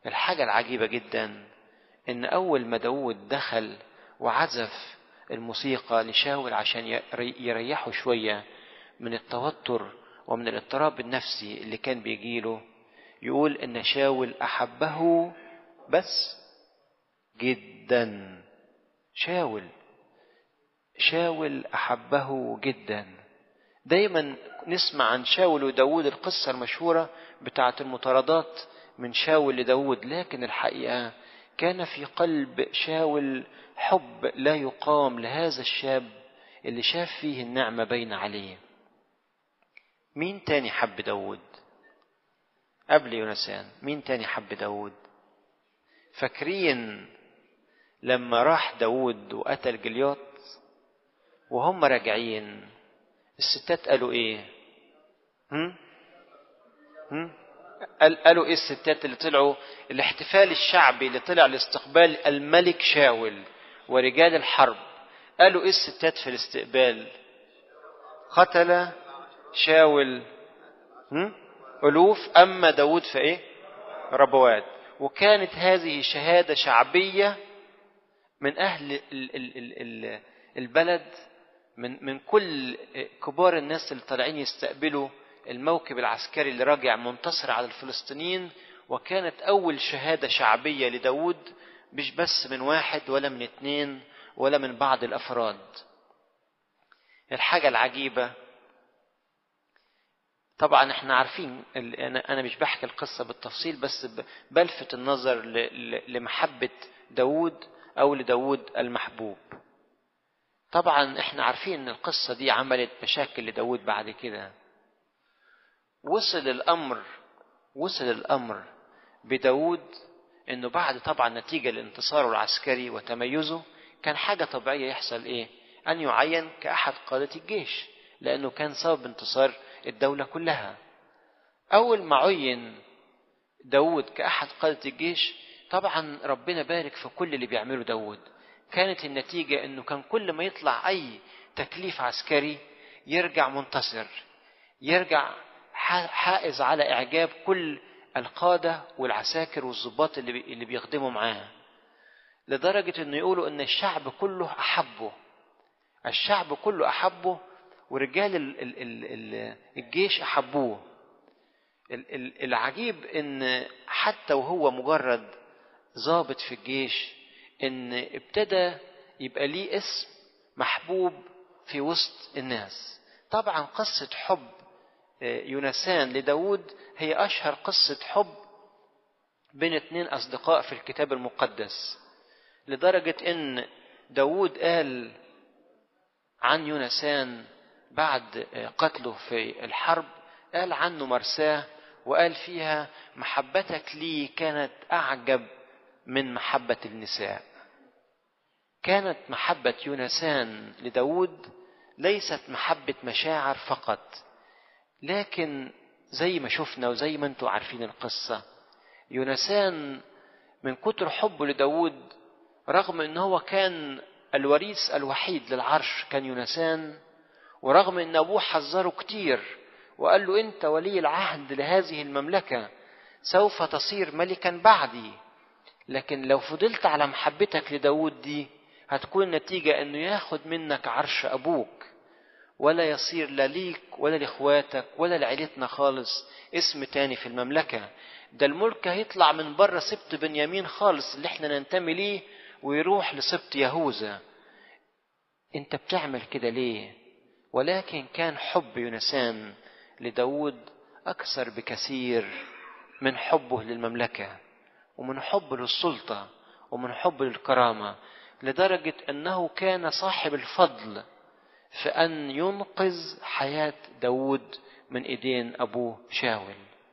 الحاجة العجيبة جدا إن أول ما داود دخل وعزف الموسيقى لشاول عشان يريحه شوية من التوتر ومن الاضطراب النفسي اللي كان بيجيله يقول إن شاول أحبه بس جدا شاول شاول أحبه جدا دايما نسمع عن شاول وداود القصة المشهورة بتاعة المطاردات من شاول لداود لكن الحقيقة كان في قلب شاول حب لا يقام لهذا الشاب اللي شاف فيه النعمة بين عليه مين تاني حب داود قبل يونسان مين تاني حب داود فاكرين لما راح داود وقتل جليوت وهم راجعين الستات قالوا ايه هم؟ هم؟ قال قالوا ايه الستات اللي طلعوا الاحتفال الشعبي اللي طلع لاستقبال الملك شاول ورجال الحرب قالوا ايه الستات في الاستقبال قتل شاول هم؟ ألوف أما داود فإيه ربوات وكانت هذه شهادة شعبية من أهل ال ال ال البلد من من كل كبار الناس اللي طالعين يستقبلوا الموكب العسكري اللي راجع منتصر على الفلسطينيين وكانت أول شهادة شعبية لداود مش بس من واحد ولا من اتنين ولا من بعض الأفراد الحاجة العجيبة طبعا احنا عارفين انا انا مش بحكي القصه بالتفصيل بس بلفت النظر لمحبه داود او لداود المحبوب طبعا احنا عارفين ان القصه دي عملت مشاكل لداود بعد كده وصل الامر وصل الامر بداود انه بعد طبعا نتيجه لانتصاره العسكري وتميزه كان حاجه طبيعيه يحصل ايه ان يعين كاحد قاده الجيش لانه كان سبب انتصار الدولة كلها أول ما عين داود كأحد قادة الجيش طبعا ربنا بارك في كل اللي بيعمله داود كانت النتيجة أنه كان كل ما يطلع أي تكليف عسكري يرجع منتصر يرجع حائز على إعجاب كل القادة والعساكر والضباط اللي اللي بيخدموا معاه لدرجة أنه يقولوا أن الشعب كله أحبه الشعب كله أحبه ورجال ال ال ال الجيش أحبوه العجيب إن حتى وهو مجرد ضابط في الجيش إن ابتدى يبقى ليه اسم محبوب في وسط الناس طبعا قصة حب يونسان لداود هي أشهر قصة حب بين اتنين أصدقاء في الكتاب المقدس لدرجة إن داود قال عن يونسان بعد قتله في الحرب قال عنه مرساه وقال فيها محبتك لي كانت أعجب من محبة النساء كانت محبة يونسان لداود ليست محبة مشاعر فقط لكن زي ما شفنا وزي ما انتم عارفين القصة يونسان من كتر حبه لداود رغم ان هو كان الوريث الوحيد للعرش كان يونسان ورغم ان ابوه حذره كتير وقال له انت ولي العهد لهذه المملكه سوف تصير ملكا بعدي لكن لو فضلت على محبتك لداود دي هتكون النتيجة انه ياخد منك عرش ابوك ولا يصير لا ليك ولا لاخواتك ولا لعيلتنا خالص اسم تاني في المملكة ده الملك هيطلع من بره سبط بنيامين خالص اللي احنا ننتمي ليه ويروح لسبط يهوذا انت بتعمل كده ليه ولكن كان حب يونسان لداود أكثر بكثير من حبه للمملكة ومن حبه للسلطة ومن حبه للكرامة لدرجة أنه كان صاحب الفضل في أن ينقذ حياة داود من إيدين أبوه شاول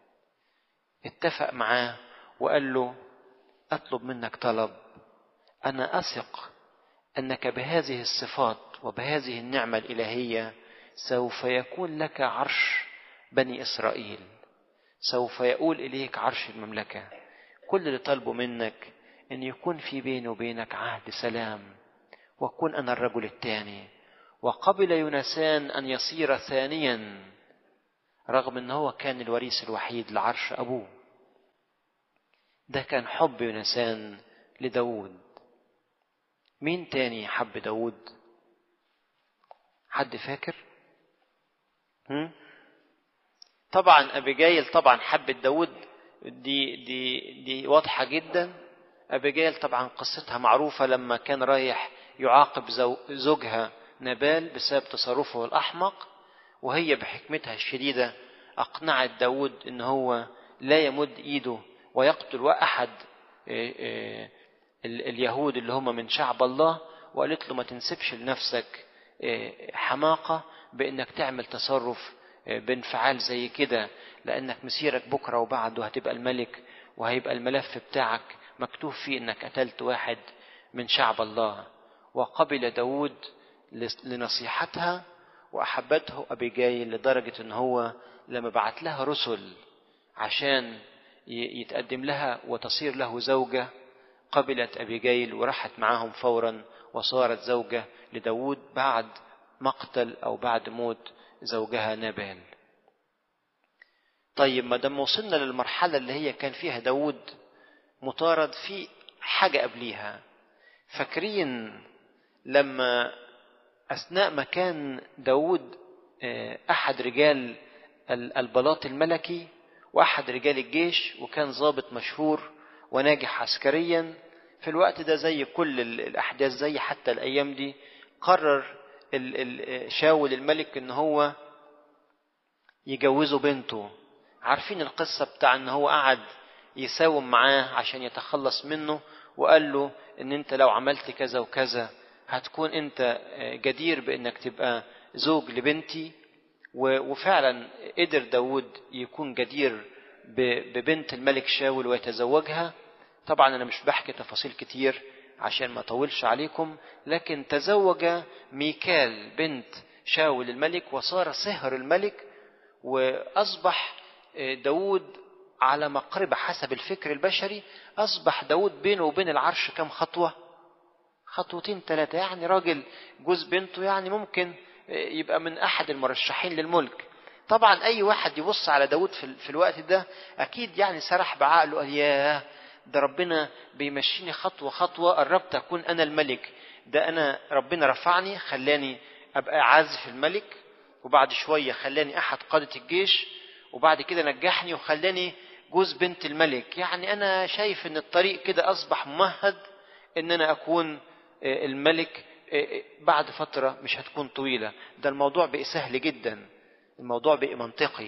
اتفق معاه وقال له أطلب منك طلب أنا أثق أنك بهذه الصفات وبهذه النعمة الإلهية سوف يكون لك عرش بني إسرائيل سوف يقول إليك عرش المملكة كل اللي طلبه منك أن يكون في بيني وبينك عهد سلام وأكون أنا الرجل الثاني وقبل يونسان أن يصير ثانيا رغم أنه هو كان الوريث الوحيد لعرش أبوه ده كان حب يونسان لداود مين تاني حب داود حد فاكر هم؟ طبعا ابيجايل طبعا حبت داود دي دي دي واضحه جدا ابيجايل طبعا قصتها معروفه لما كان رايح يعاقب زوجها نبال بسبب تصرفه الاحمق وهي بحكمتها الشديده اقنعت داود ان هو لا يمد ايده ويقتل احد اليهود اللي هم من شعب الله وقالت له ما تنسبش لنفسك حماقه بانك تعمل تصرف بانفعال زي كده لانك مسيرك بكره وبعده هتبقى الملك وهيبقى الملف بتاعك مكتوب فيه انك قتلت واحد من شعب الله وقبل داود لنصيحتها واحبته ابيجايل لدرجه ان هو لما بعت لها رسل عشان يتقدم لها وتصير له زوجه قبلت ابيجايل وراحت معاهم فورا وصارت زوجه لداود بعد مقتل او بعد موت زوجها نابال طيب ما دام وصلنا للمرحله اللي هي كان فيها داود مطارد في حاجه قبليها فاكرين لما اثناء ما كان داود احد رجال البلاط الملكي واحد رجال الجيش وكان ضابط مشهور وناجح عسكريا في الوقت ده زي كل الاحداث زي حتى الايام دي قرر شاول الملك ان هو يجوزه بنته عارفين القصة بتاع ان هو قعد يساوم معاه عشان يتخلص منه وقال له ان انت لو عملت كذا وكذا هتكون انت جدير بانك تبقى زوج لبنتي وفعلا قدر داود يكون جدير ببنت الملك شاول ويتزوجها طبعا انا مش بحكي تفاصيل كتير عشان ما اطولش عليكم لكن تزوج ميكال بنت شاول الملك وصار سهر الملك واصبح داود على مقربة حسب الفكر البشري أصبح داود بينه وبين العرش كم خطوة خطوتين ثلاثة يعني راجل جوز بنته يعني ممكن يبقى من أحد المرشحين للملك طبعا أي واحد يبص على داود في الوقت ده أكيد يعني سرح بعقله قال ياه ده ربنا بيمشيني خطوة خطوة قربت أكون أنا الملك ده أنا ربنا رفعني خلاني أبقى عازف الملك وبعد شوية خلاني أحد قادة الجيش وبعد كده نجحني وخلاني جوز بنت الملك يعني أنا شايف أن الطريق كده أصبح ممهد أن أنا أكون الملك بعد فترة مش هتكون طويلة ده الموضوع بقى سهل جدا الموضوع بقى منطقي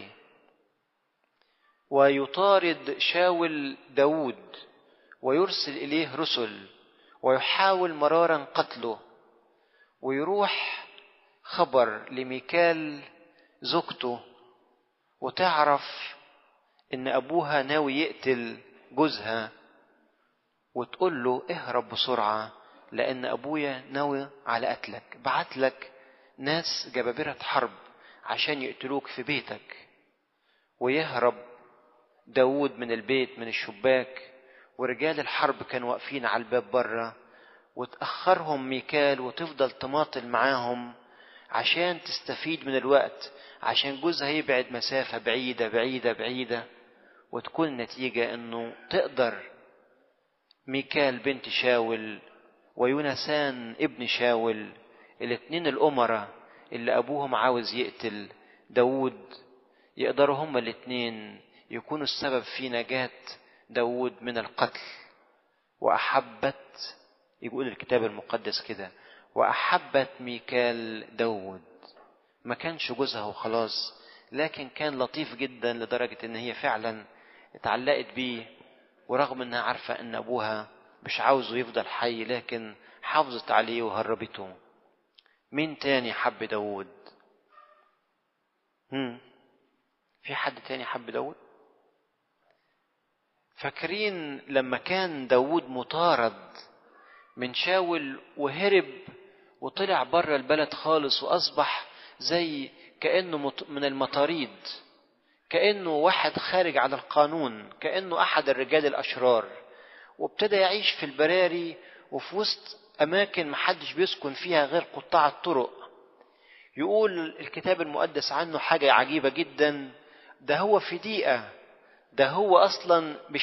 ويطارد شاول داود ويرسل إليه رسل ويحاول مرارا قتله ويروح خبر لميكال زوجته وتعرف ان ابوها ناوي يقتل جوزها وتقول له اهرب بسرعة لان ابويا ناوي على قتلك بعت لك ناس جبابرة حرب عشان يقتلوك في بيتك ويهرب داود من البيت من الشباك ورجال الحرب كانوا واقفين على الباب بره وتأخرهم ميكال وتفضل تماطل معاهم عشان تستفيد من الوقت عشان جوزها يبعد مسافة بعيدة بعيدة بعيدة وتكون النتيجة انه تقدر ميكال بنت شاول ويونسان ابن شاول الاتنين الأمراء اللي أبوهم عاوز يقتل داود يقدروا هما الاتنين يكونوا السبب في نجاة داود من القتل وأحبت يقول الكتاب المقدس كده وأحبت ميكال داود ما كانش جوزها وخلاص لكن كان لطيف جدا لدرجة ان هي فعلا اتعلقت بيه ورغم انها عارفة ان ابوها مش عاوزه يفضل حي لكن حافظت عليه وهربته مين تاني حب داود هم. في حد تاني حب داود فاكرين لما كان داود مطارد من شاول وهرب وطلع بره البلد خالص واصبح زي كانه من المطاريد كانه واحد خارج عن القانون كانه احد الرجال الاشرار وابتدى يعيش في البراري وفي وسط اماكن محدش بيسكن فيها غير قطاع الطرق يقول الكتاب المقدس عنه حاجه عجيبه جدا ده هو في دقيقه ده هو اصلا